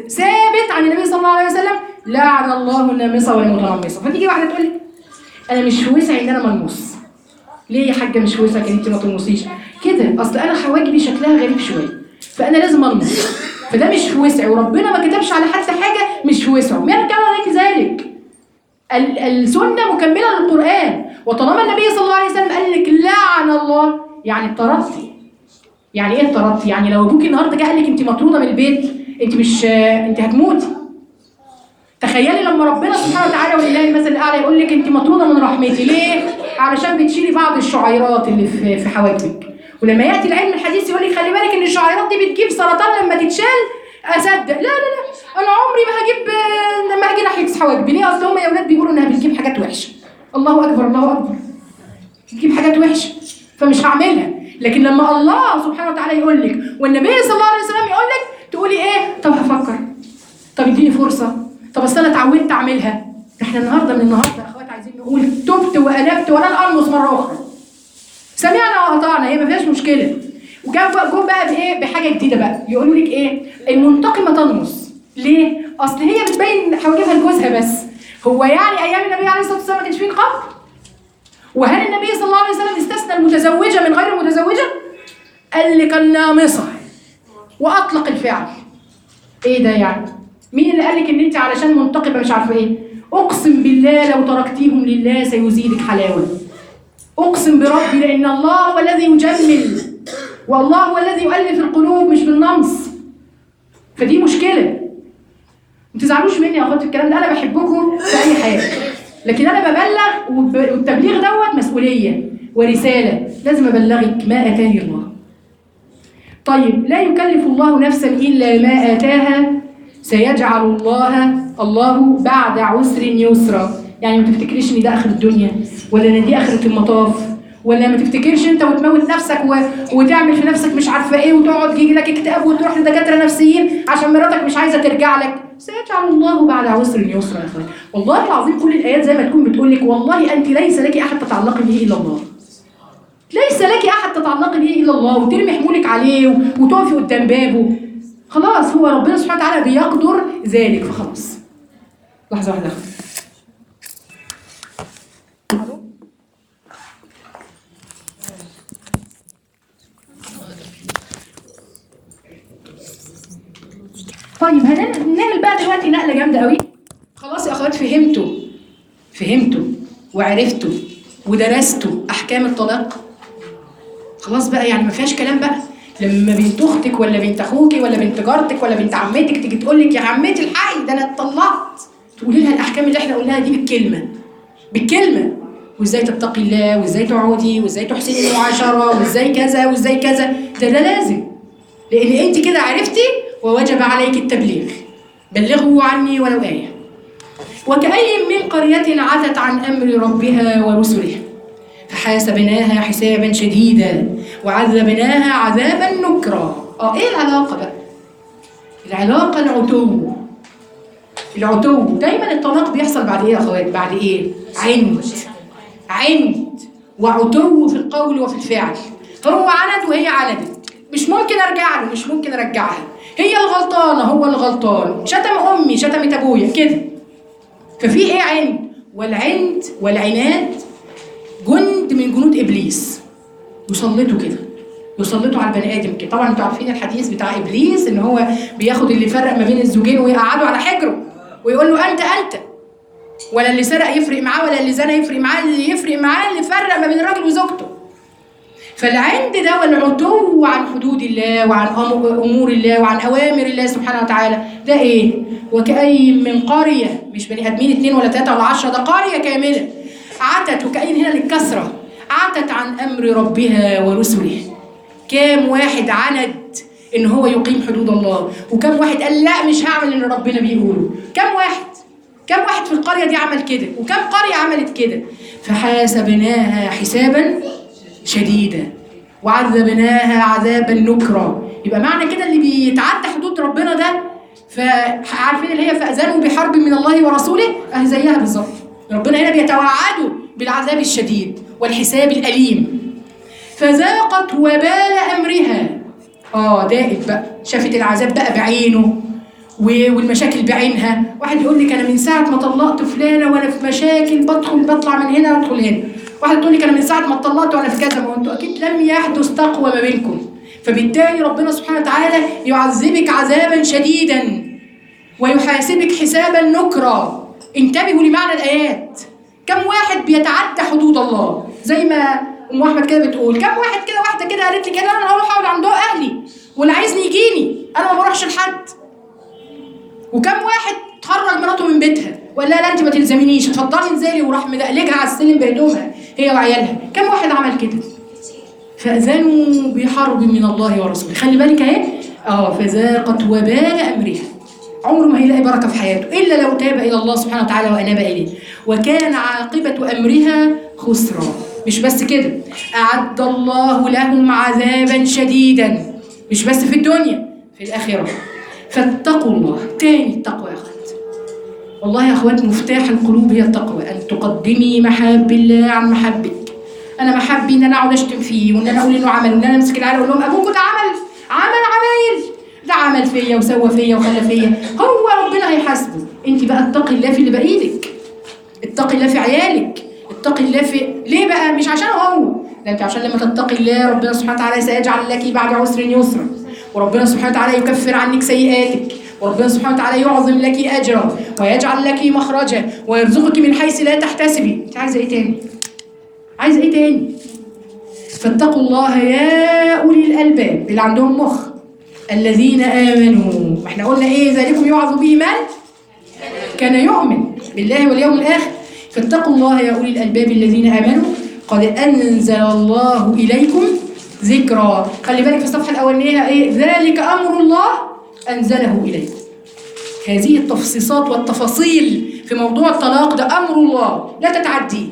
ثابت عن النبي صلى الله عليه وسلم لعن الله النامصه والمتنمصه فتيجي واحده تقول لي انا مش في وسعي ان انا ملموس ليه يا حاجه مش في وسعك ان انت ما تلمسيش كده اصل انا حواجبي شكلها غريب شويه فانا لازم المس فده مش في وسعي وربنا ما كتبش على حد حاجه مش في وسعه من كان عليك ذلك ال- السنه مكمله للقران وطالما النبي صلى الله عليه وسلم قال لك لعن الله يعني اضطردتي يعني ايه اضطردتي يعني لو ابوك النهارده جه قال لك انت مطروده من البيت انت مش انت هتموتي تخيلي لما ربنا سبحانه وتعالى ولله المثل الاعلى يقول لك انت مطروده من رحمتي ليه؟ علشان بتشيلي بعض الشعيرات اللي في في حواجبك ولما ياتي العلم الحديث يقول لك خلي بالك ان الشعيرات دي بتجيب سرطان لما تتشال اصدق لا لا لا انا عمري ما هجيب لما هاجي ناحيه حواجبي ليه اصل هم يا اولاد بيقولوا انها بتجيب حاجات وحشه الله اكبر الله اكبر بتجيب حاجات وحشه فمش هعملها لكن لما الله سبحانه وتعالى يقول لك والنبي صلى الله عليه وسلم يقول لك تقولي ايه طب هفكر طب اديني فرصه طب اصل انا اتعودت اعملها ده احنا النهارده من النهارده يا اخوات عايزين نقول تبت وانبت ولن انمص مره اخرى سمعنا واطعنا هي ما فيهاش مشكله وجاوا بقى جو بقى بايه بحاجه جديده بقى يقولوا لك ايه المنتقمه تنمص ليه اصل هي بتبين حواجبها لجوزها بس هو يعني ايام النبي عليه الصلاه والسلام ما كانش فيه نقاب وهل النبي صلى الله عليه وسلم استثنى المتزوجه من غير المتزوجه قال لك النامصه واطلق الفعل ايه ده يعني مين اللي قال لك ان انت علشان منتقبه مش عارفه ايه اقسم بالله لو تركتيهم لله سيزيدك حلاوه اقسم بربي لان الله هو الذي يجمل والله هو الذي يؤلف القلوب مش بالنمص فدي مشكله ما تزعلوش مني يا اخوات في الكلام ده انا بحبكم في اي حاجه لكن انا ببلغ وب- والتبليغ دوت مسؤوليه ورساله لازم ابلغك ما اتاني الله طيب لا يكلف الله نفسا الا ما اتاها سيجعل الله الله بعد عسر يسرا يعني ما تفتكريش ان ده اخر الدنيا ولا ان دي اخره المطاف ولا ما تفتكرش انت وتموت نفسك و... وتعمل في نفسك مش عارفه ايه وتقعد يجي لك اكتئاب وتروح لدكاتره نفسيين عشان مراتك مش عايزه ترجع لك سيجعل الله بعد عسر يسرا يا اخوان والله العظيم كل الايات زي ما تكون بتقول لك والله انت ليس لك احد تتعلقي به الا الله ليس لك احد تتعلقي به الا الله وترمي حمولك عليه وتقفي قدام بابه خلاص هو ربنا سبحانه وتعالى بيقدر ذلك فخلاص لحظه واحده طيب هننقل بقى دلوقتي نقله جامده قوي خلاص يا اخوات فهمتوا فهمتوا وعرفتوا ودرستوا احكام الطلاق خلاص بقى يعني ما فيهاش كلام بقى لما بنت اختك ولا بنت اخوكي ولا بنت جارتك ولا بنت عمتك تيجي تقول لك يا عمتي الحقي ده انا اتطلقت تقولي لها الاحكام اللي احنا قلناها دي بالكلمه بالكلمه وازاي تتقي الله وازاي تعودي وازاي تحسني المعاشره وازاي كذا وازاي كذا ده ده لازم لان انت كده عرفتي ووجب عليك التبليغ بلغوا عني ولو ايه وكأي من قرية عتت عن أمر ربها ورسله فحاسبناها حسابا شديدا وعذبناها عذابا نكرا اه ايه العلاقة بقى؟ العلاقة العتو العتو دايما الطلاق بيحصل بعد ايه يا اخوات؟ بعد ايه؟ عند عند وعتو في القول وفي الفعل هو عند وهي عندت مش ممكن ارجع له مش ممكن ارجعها هي الغلطانة هو الغلطان شتم امي شتمت ابويا كده ففي ايه عند والعند والعناد جند من جنود ابليس يسلطوا كده يسلطوا على البني ادم كده طبعا انتوا عارفين الحديث بتاع ابليس ان هو بياخد اللي فرق ما بين الزوجين ويقعدوا على حجره ويقول له انت انت ولا اللي سرق يفرق معاه ولا اللي زنى يفرق معاه اللي يفرق معاه اللي فرق ما بين الراجل وزوجته فالعند ده والعتو عن حدود الله وعن أم- امور الله وعن اوامر الله سبحانه وتعالى ده ايه؟ وكأي من قريه مش بني ادمين اتنين ولا تلاته ولا عشره ده قريه كامله عتت وكأين هنا للكسره عتت عن امر ربها ورسله كام واحد عند ان هو يقيم حدود الله وكم واحد قال لا مش هعمل اللي ربنا بيقوله كم واحد كم واحد في القريه دي عمل كده وكم قريه عملت كده فحاسبناها حسابا شديدا وعذبناها عذابا نكرا يبقى معنى كده اللي بيتعدى حدود ربنا ده فعارفين اللي هي فأذنوا بحرب من الله ورسوله اهي زيها بالظبط ربنا هنا بيتوعدوا بالعذاب الشديد والحساب الأليم فذاقت وبال أمرها اه داقت بقى شافت العذاب بقى بعينه و- والمشاكل بعينها واحد يقول لك انا من ساعه ما طلقت فلانه وانا في مشاكل بدخل بطلع من هنا ادخل هنا واحد تقول لك انا من ساعه ما اتطلقت وانا في كذا ما هو انتوا اكيد لم يحدث تقوى ما بينكم فبالتالي ربنا سبحانه وتعالى يعذبك عذابا شديدا ويحاسبك حسابا نكرا انتبهوا لمعنى الايات كم واحد بيتعدى حدود الله زي ما ام احمد كده بتقول كم واحد كده واحده كده قالت لي كده انا هروح اقعد عند اهلي واللي عايزني يجيني انا ما بروحش لحد وكم واحد خرج مراته من بيتها وقال لها لا انت ما تلزمنيش اتفضلي انزلي وراح مدقلجها على السلم بهدومها هي وعيالها كم واحد عمل كده فاذنوا بحرب من الله ورسوله خلي بالك اهي اه فذاقت وبال امرها عمره ما هيلاقي بركه في حياته الا لو تاب الى الله سبحانه وتعالى واناب اليه وكان عاقبه امرها خسرا مش بس كده اعد الله لهم عذابا شديدا مش بس في الدنيا في الاخره فاتقوا الله تاني التقوى يا اخوات والله يا اخوات مفتاح القلوب هي التقوى ان تقدمي محاب الله عن محبك انا محبي ان انا اقعد اشتم فيه وان انا اقول انه عمل وان انا امسك العيال اقول لهم ابوكوا ده عمل عمل عمايل ده عمل فيا وسوى فيا وخلى فيا هو ربنا هيحاسبه انت بقى اتقي الله في اللي بايدك اتقي الله في عيالك اتقي الله في ليه بقى مش عشان هو ده انت عشان لما تتقي الله ربنا سبحانه وتعالى سيجعل لك بعد عسر يسرا وربنا سبحانه وتعالى يكفر عنك سيئاتك وربنا سبحانه وتعالى يعظم لك اجرا ويجعل لك مخرجا ويرزقك من حيث لا تحتسبي انت عايزه ايه تاني عايزه ايه تاني فاتقوا الله يا اولي الالباب اللي عندهم مخ الذين امنوا ما احنا قلنا ايه ذلكم يوعظ به من كان يؤمن بالله واليوم الاخر فاتقوا الله يا اولي الالباب الذين امنوا قد انزل الله اليكم ذكرا خلي بالك في الصفحه الاولانيه ايه ذلك امر الله انزله اليكم هذه التفصيصات والتفاصيل في موضوع الطلاق ده امر الله لا تتعديه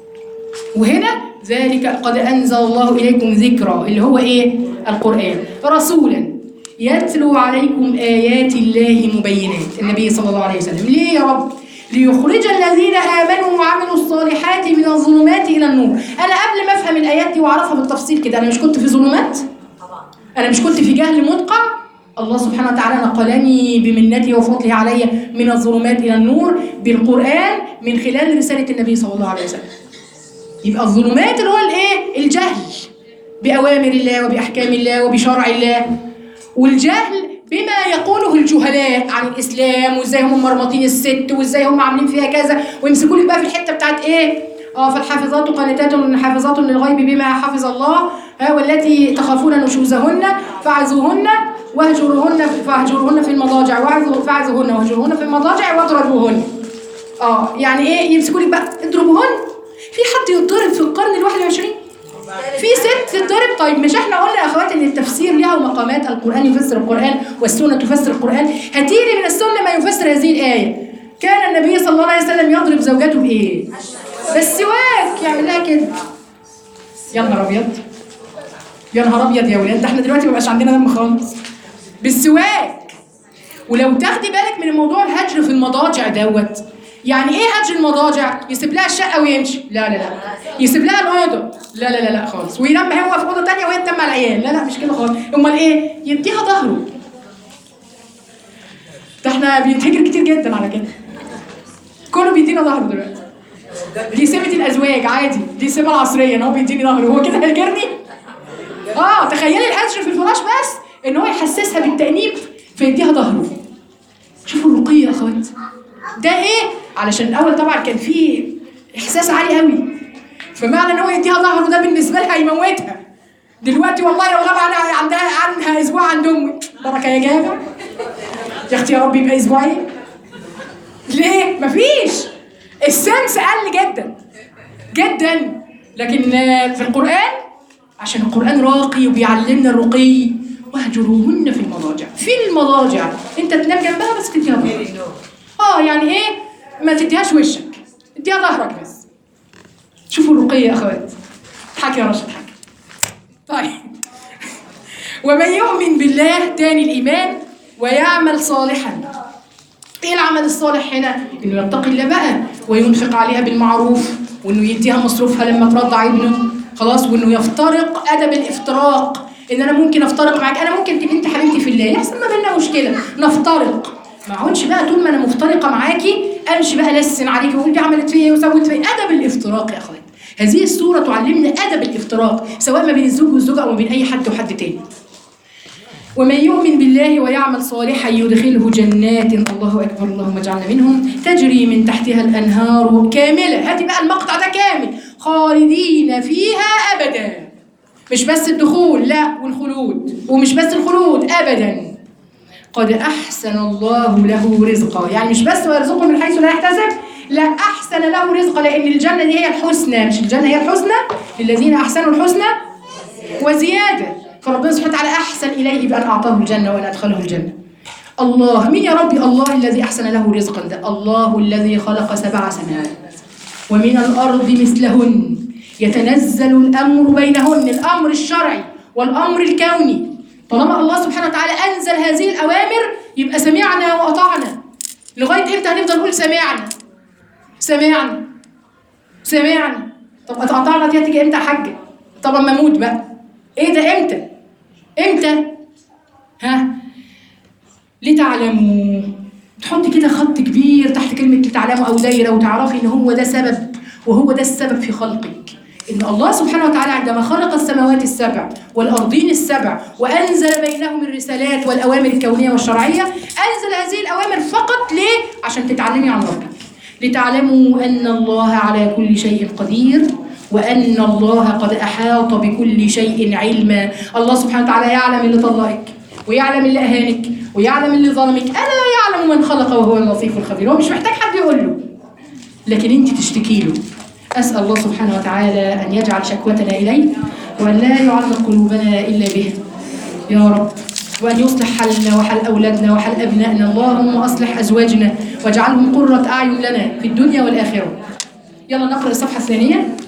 وهنا ذلك قد انزل الله اليكم ذكرا اللي هو ايه القران رسولا يتلو عليكم ايات الله مبينات النبي صلى الله عليه وسلم ليه يا رب ليخرج الذين امنوا وعملوا الصالحات من الظلمات الى النور انا قبل ما افهم الايات دي واعرفها بالتفصيل كده انا مش كنت في ظلمات انا مش كنت في جهل مدقع الله سبحانه وتعالى نقلني بمنته وفضله علي من الظلمات الى النور بالقران من خلال رساله النبي صلى الله عليه وسلم يبقى الظلمات اللي هو الايه الجهل باوامر الله وباحكام الله وبشرع الله والجهل بما يقوله الجهلاء عن الاسلام وازاي هم مرمطين الست وازاي هم عاملين فيها كذا ويمسكوا لك بقى في الحته بتاعت ايه اه فالحافظات قانتات حافظات للغيب بما حفظ الله ها والتي تخافون نشوزهن فاعزوهن واهجروهن فاهجروهن في المضاجع واعزوا- فاعزوهن واهجروهن في المضاجع واضربوهن اه يعني ايه يمسكوا لك بقى اضربوهن في حد يتضرب في القرن ال 21 في ست تتضرب طيب مش احنا قلنا يا اخوات ان التفسير لها مقامات القران يفسر القران والسنه تفسر القران هاتيلي من السنه ما يفسر هذه الايه كان النبي صلى الله عليه وسلم يضرب زوجته بايه بالسواك يعمل لها كده يا نهار ابيض يا نهار ابيض يا ولاد ده احنا دلوقتي مبقاش عندنا دم خالص بالسواك ولو تاخدي بالك من موضوع الهجر في المضاجع دوت يعني ايه هجر المضاجع يسيب لها الشقه ويمشي لا لا لا يسيب لها الاوضه لا لا لا لا خالص وينام هو في اوضه ثانيه وهي تنام مع العيال لا لا مش كده خالص امال ايه يديها ظهره ده احنا بيتهجر كتير جدا على كده كله بيدينا ظهره دلوقتي دي سمة الازواج عادي دي السمة العصرية ان هو بيديني ظهره هو كده هيجرني اه تخيلي الهجر في الفراش بس ان هو يحسسها بالتأنيب فيديها ظهره شوفوا الرقي يا اخوات ده ايه علشان الاول طبعا كان في احساس عالي قوي فمعنى ان هو يديها ظهره ده بالنسبه لها هيموتها دلوقتي والله لو غاب عنها عندها عنها اسبوع عند امي بركه يا جابر يا اختي يا رب يبقى اسبوعين ليه مفيش السنس قل جدا جدا لكن آه، في القران عشان القران راقي وبيعلمنا الرقي واهجروهن في المضاجع في المضاجع انت تنام جنبها بس تديها ظهرك اه يعني ايه ما تديهاش وشك اديها ظهرك بس شوفوا الرقي يا اخوات اضحكي يا رشا اضحكي طيب ومن يؤمن بالله تاني الايمان ويعمل صالحا ايه العمل الصالح هنا انه يتقي الله بقى وينفق عليها بالمعروف وانه يديها مصروفها لما ترضع ابنه خلاص وانه يفترق ادب الافتراق ان انا ممكن افترق معاك انا ممكن تبقى انت حبيبتي في الله يحصل ما بيننا مشكله نفترق ما اقعدش بقى طول ما انا مفترقه معاكي امشي بقى لسن عليكي واقول دي عملت فيا وسوت فيا ادب الافتراق يا اخوات هذه السوره تعلمنا ادب الافتراق سواء ما بين الزوج والزوجه او ما بين اي حد وحد تاني ومن يؤمن بالله ويعمل صالحا يدخله جنات الله اكبر اللهم اجعلنا منهم تجري من تحتها الانهار كامله هاتي بقى المقطع ده كامل خالدين فيها ابدا مش بس الدخول لا والخلود ومش بس الخلود ابدا قد احسن الله له رزقا يعني مش بس ويرزقه من حيث لا يحتسب لا احسن له رزقا لان الجنه دي هي الحسنى مش الجنه هي الحسنى للذين احسنوا الحسنى وزياده فربنا سبحانه وتعالى احسن اليه بان اعطاه الجنه وان ادخله الجنه الله مين يا ربي الله الذي احسن له رزقا ده الله الذي خلق سبع سماوات ومن الارض مثلهن يتنزل الامر بينهن الامر الشرعي والامر الكوني طالما الله سبحانه وتعالى انزل هذه الاوامر يبقى سمعنا واطعنا لغايه امتى هنفضل نقول سمعنا سمعنا سمعنا طب اطعنا دي هتيجي امتى يا حاجه طب اما اموت بقى ايه ده امتى امتى ها لتعلموا تحطي كده خط كبير تحت كلمة لتعلموا أو دايرة وتعرفي إن هو ده سبب وهو ده السبب في خلقك إن الله سبحانه وتعالى عندما خلق السماوات السبع والأرضين السبع وأنزل بينهم الرسالات والأوامر الكونية والشرعية أنزل هذه الأوامر فقط ليه؟ عشان تتعلمي عن ربك لتعلموا أن الله على كل شيء قدير وأن الله قد أحاط بكل شيء علما الله سبحانه وتعالى يعلم اللي طلقك ويعلم اللي أهانك ويعلم اللي ظلمك ألا يعلم من خلق وهو اللطيف الخبير هو مش محتاج حد يقول له لكن أنت تشتكي له أسأل الله سبحانه وتعالى أن يجعل شكوتنا إليه وأن لا يعلق قلوبنا إلا به يا رب وأن يصلح حالنا وحال أولادنا وحال أبنائنا اللهم أصلح أزواجنا واجعلهم قرة أعين لنا في الدنيا والآخرة يلا نقرأ الصفحة الثانية